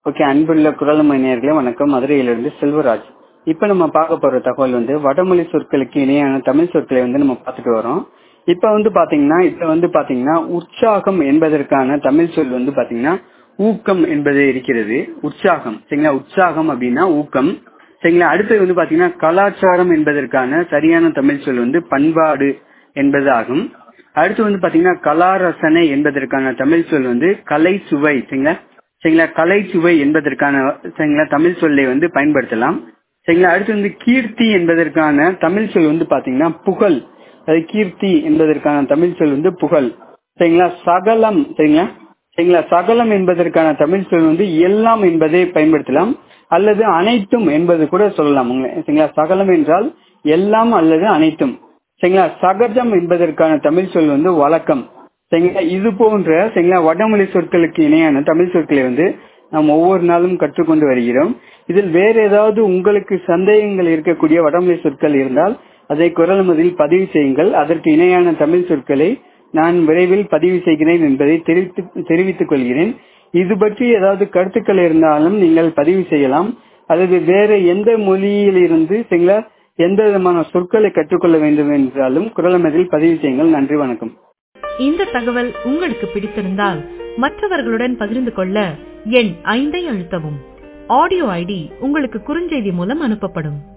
okay அன்புள்ள குரல் நேயர்களே வணக்கம் மதுரையிலிருந்து செல்வராஜ் இப்ப நம்ம பார்க்க போற தகவல் வந்து வடமொழி சொற்களுக்கு இணையான தமிழ் சொற்களை வந்து நம்ம பார்த்துட்டு வரோம் இப்ப வந்து பாத்தீங்கன்னா இப்ப வந்து பாத்தீங்கன்னா உற்சாகம் என்பதற்கான தமிழ் சொல் வந்து பாத்தீங்கன்னா ஊக்கம் என்பது இருக்கிறது உற்சாகம் சரிங்களா உற்சாகம் அப்படின்னா ஊக்கம் சரிங்களா அடுத்தது வந்து பாத்தீங்கன்னா கலாச்சாரம் என்பதற்கான சரியான தமிழ் சொல் வந்து பண்பாடு என்பது ஆகும் அடுத்து வந்து பாத்தீங்கன்னா கலாரசனை என்பதற்கான தமிழ் சொல் வந்து கலை சுவை சரிங்களா சரிங்களா கலை சுவை என்பதற்கான சரிங்களா தமிழ் சொல்லை வந்து பயன்படுத்தலாம் சரிங்களா அடுத்து வந்து கீர்த்தி என்பதற்கான தமிழ் சொல் வந்து பாத்தீங்கன்னா புகழ் அது கீர்த்தி என்பதற்கான தமிழ் சொல் வந்து புகழ் சரிங்களா சகலம் சரிங்களா சரிங்களா சகலம் என்பதற்கான தமிழ் சொல் வந்து எல்லாம் என்பதை பயன்படுத்தலாம் அல்லது அனைத்தும் என்பது கூட சொல்லலாம் சரிங்களா சகலம் என்றால் எல்லாம் அல்லது அனைத்தும் சரிங்களா சகஜம் என்பதற்கான தமிழ் சொல் வந்து வழக்கம் சரிங்களா இது போன்ற சரிங்களா வடமொழி சொற்களுக்கு இணையான தமிழ் சொற்களை வந்து நாம் ஒவ்வொரு நாளும் கற்றுக்கொண்டு வருகிறோம் இதில் வேற ஏதாவது உங்களுக்கு சந்தேகங்கள் இருக்கக்கூடிய வடமொழி சொற்கள் இருந்தால் அதை குரல் மதில் பதிவு செய்யுங்கள் அதற்கு இணையான தமிழ் சொற்களை நான் விரைவில் பதிவு செய்கிறேன் என்பதை தெரிவித்துக் கொள்கிறேன் இது பற்றி ஏதாவது கருத்துக்கள் இருந்தாலும் நீங்கள் பதிவு செய்யலாம் அல்லது வேற எந்த மொழியிலிருந்து சரிங்களா எந்த விதமான சொற்களை கற்றுக்கொள்ள வேண்டும் என்றாலும் குரல் மதில் பதிவு செய்யுங்கள் நன்றி வணக்கம் இந்த தகவல் உங்களுக்கு பிடித்திருந்தால் மற்றவர்களுடன் பகிர்ந்து கொள்ள எண் ஐந்தை அழுத்தவும் ஆடியோ ஐடி உங்களுக்கு குறுஞ்செய்தி மூலம் அனுப்பப்படும்